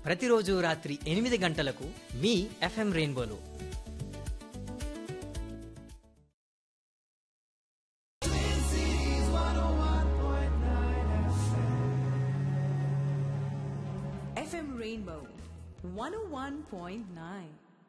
ప్రతిరోజు రాత్రి ఎనిమిది గంటలకు మీ ఎఫ్ఎం రెయిన్బోలో FM Rainbow 101.9.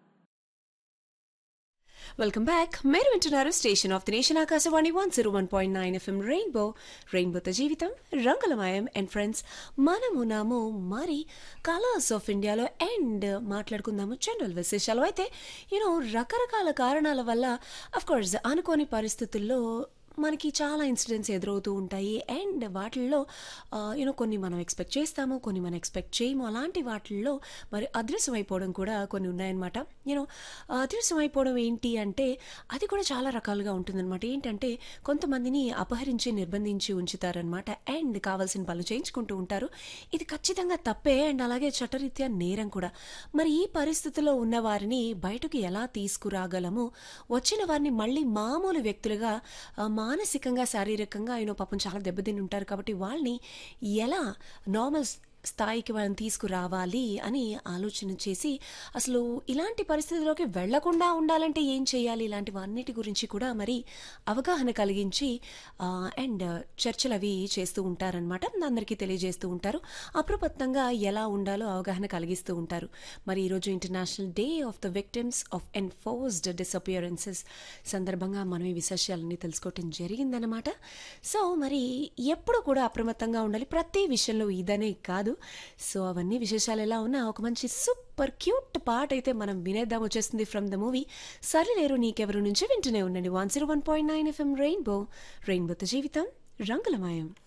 వెల్కమ్ బ్యాక్ మీరు వింటున్నారు station of the nation Akashvani one zero one point nine FM rainbow రెయిన్బోతో జీవితం రంగులమయం అండ్ ఫ్రెండ్స్ మనము నాము మరి కలర్స్ ఆఫ్ ఇండియాలో అండ్ మాట్లాడుకుందాము జనరల్ విశేషాలు అయితే యూనో రకరకాల కారణాల వల్ల అఫ్ కోర్స్ అనుకోని పరిస్థితుల్లో మనకి చాలా ఇన్సిడెంట్స్ ఎదురవుతూ ఉంటాయి అండ్ వాటిల్లో యూనో కొన్ని మనం ఎక్స్పెక్ట్ చేస్తాము కొన్ని మనం ఎక్స్పెక్ట్ చేయము అలాంటి వాటిల్లో మరి అదృశ్యం అయిపోవడం కూడా కొన్ని ఉన్నాయన్నమాట యూనో అదృశ్యం అయిపోవడం ఏంటి అంటే అది కూడా చాలా రకాలుగా ఉంటుందన్నమాట ఏంటంటే కొంతమందిని అపహరించి నిర్బంధించి ఉంచుతారనమాట అండ్ కావాల్సిన పనులు చేయించుకుంటూ ఉంటారు ఇది ఖచ్చితంగా తప్పే అండ్ అలాగే చట్టరీత్యా నేరం కూడా మరి ఈ పరిస్థితిలో ఉన్న వారిని బయటకు ఎలా తీసుకురాగలము వచ్చిన వారిని మళ్ళీ మామూలు వ్యక్తులుగా ఆ, మానసికంగా శారీరకంగా ఆయన పాపం చాలా దెబ్బతిని ఉంటారు కాబట్టి వాళ్ళని ఎలా నార్మల్ స్థాయికి వాళ్ళని తీసుకురావాలి అని ఆలోచన చేసి అసలు ఇలాంటి పరిస్థితిలోకి వెళ్లకుండా ఉండాలంటే ఏం చేయాలి ఇలాంటివన్నిటి గురించి కూడా మరి అవగాహన కలిగించి ఆ, అండ్ చర్చలు అవి చేస్తూ ఉంటారనమాట అందరికీ తెలియజేస్తూ ఉంటారు అప్రమత్తంగా ఎలా ఉండాలో అవగాహన కలిగిస్తూ ఉంటారు మరి ఈరోజు international day of the victims of enforced disappearances సందర్భంగా మనం ఈ విశేషాలన్నీ తెలుసుకోవటం జరిగిందనమాట సో మరి ఎప్పుడు కూడా అప్రమత్తంగా ఉండాలి ప్రతి విషయంలో ఇదనే కాదు సో అవన్నీ విశేషాలు ఎలా ఉన్నా ఒక మంచి సూపర్ క్యూట్ పాట అయితే మనం వినేద్దాం వచ్చేస్తుంది ఫ్రమ్ ద మూవీ సరిలేరు నీకెవరు నుంచి వింటూనే ఉండండి one zero one point nine FM rainbow రెయిన్బోతో జీవితం రంగులమాయం